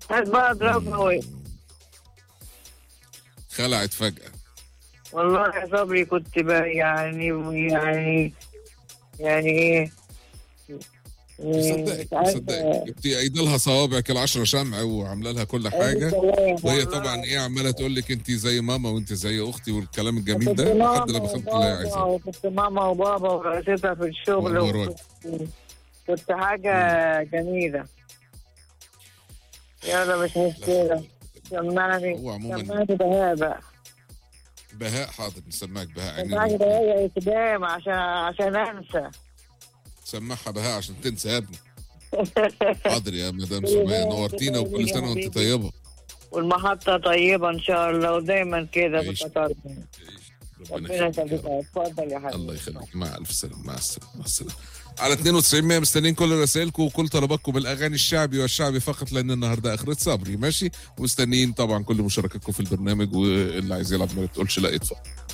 هات بقى اضربها وي خلعت فجأة والله يا صبري كنت بقى يعني يعني يعني ايه مصدقك مصدقك انت قايده لها صوابعك العشرة شمع وعامله لها كل حاجة وهي طبعا ايه عماله تقول لك انت زي ماما وانت زي اختي والكلام الجميل كنت ده لحد ماما لما خدت اللي هي وبابا عايزاه وكنت ماما وبابا ورئيستها في الشغل والله وكنت- كنت حاجة جميلة يلا مش مشكلة سمعني هو عموما سمعني بهاء بقى بهاء حاضر نسمعك بهاء سمعني عينين بهاء يا إقدام عشان عشان أنسى سمعها بهاء عشان تنسى يا ابني حاضر يا مدام سمية نورتينا وكل سنة وانت طيبة والمحطة طيبة إن شاء الله ودايما كده يعيش. بتقرب ربنا ربنا يخليك يا يخليك رب. اتفضل يا حبيبي الله يخليك مع الف سلامه مع السلامه مع السلامه على 92 100 مستنيين كل رسائلكم وكل طلباتكم بالاغاني الشعبي والشعبي فقط لان النهارده اخرة صبري ماشي ومستنيين طبعا كل مشاركتكم في البرنامج واللي عايز يلعب ما تقولش لا اتفضل